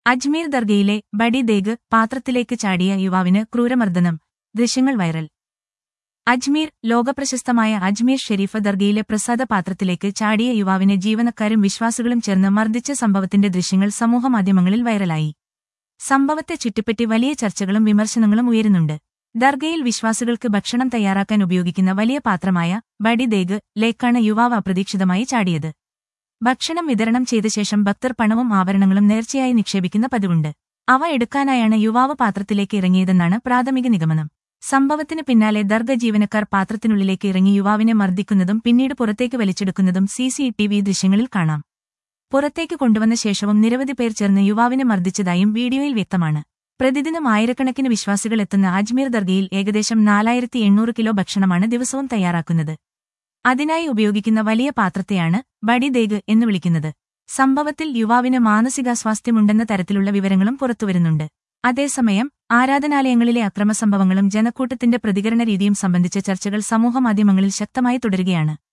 Ajmer ദർഗയിലെ buddy ദേഗ് പാത്രത്തിലേക്ക് ചാടിയ യുവാവിന് ക്രൂരമർദ്ദനം ദൃശ്യങ്ങൾ വൈറൽ അജ്മീർ ലോകപ്രശസ്തമായ അജ്മീർ ഷെരീഫ് ദർഗയിലെ പ്രസാദ പാത്രത്തിലേക്ക് ചാടിയ യുവാവിനെ ജീവനക്കാരും വിശ്വാസികളും ചേർന്ന് മർദ്ദിച്ച സംഭവത്തിന്റെ ദൃശ്യങ്ങൾ സമൂഹമാധ്യമങ്ങളിൽ വൈറലായി സംഭവത്തെ ചുറ്റിപ്പറ്റി വലിയ ചർച്ചകളും വിമർശനങ്ങളും ഉയരുന്നുണ്ട് ദർഗയിൽ വിശ്വാസികൾക്ക് ഭക്ഷണം തയ്യാറാക്കാൻ ഉപയോഗിക്കുന്ന വലിയ പാത്രമായ ബഡി ദേഗ് ലേക്കാണ് യുവാവ് അപ്രതീക്ഷിതമായി ചാടിയത് ഭക്ഷണം വിതരണം ചെയ്ത ശേഷം ഭക്തർ പണവും ആഭരണങ്ങളും നേർച്ചയായി നിക്ഷേപിക്കുന്ന പതിവുണ്ട് അവ എടുക്കാനായാണ് യുവാവ് പാത്രത്തിലേക്ക് ഇറങ്ങിയതെന്നാണ് പ്രാഥമിക നിഗമനം സംഭവത്തിന് പിന്നാലെ ദർഗ ജീവനക്കാർ പാത്രത്തിനുള്ളിലേക്ക് ഇറങ്ങി യുവാവിനെ മർദ്ദിക്കുന്നതും പിന്നീട് പുറത്തേക്ക് വലിച്ചെടുക്കുന്നതും സി സി ടി വി ദൃശ്യങ്ങളിൽ കാണാം പുറത്തേക്ക് കൊണ്ടുവന്ന ശേഷവും നിരവധി പേർ ചേർന്ന് യുവാവിനെ മർദ്ദിച്ചതായും വീഡിയോയിൽ വ്യക്തമാണ് പ്രതിദിനം ആയിരക്കണക്കിന് വിശ്വാസികൾ എത്തുന്ന അജ്മീർ ദർഗയിൽ ഏകദേശം നാലായിരത്തി എണ്ണൂറ് കിലോ ഭക്ഷണമാണ് ദിവസവും തയ്യാറാക്കുന്നത് അതിനായി ഉപയോഗിക്കുന്ന വലിയ പാത്രത്തെയാണ് ബഡി ദേഗ് എന്ന് വിളിക്കുന്നത് സംഭവത്തിൽ യുവാവിന് മാനസികാസ്വാസ്ഥ്യമുണ്ടെന്ന തരത്തിലുള്ള വിവരങ്ങളും പുറത്തുവരുന്നുണ്ട് അതേസമയം ആരാധനാലയങ്ങളിലെ അക്രമസംഭവങ്ങളും ജനക്കൂട്ടത്തിന്റെ പ്രതികരണ രീതിയും സംബന്ധിച്ച ചർച്ചകൾ സമൂഹമാധ്യമങ്ങളിൽ ശക്തമായി തുടരുകയാണ്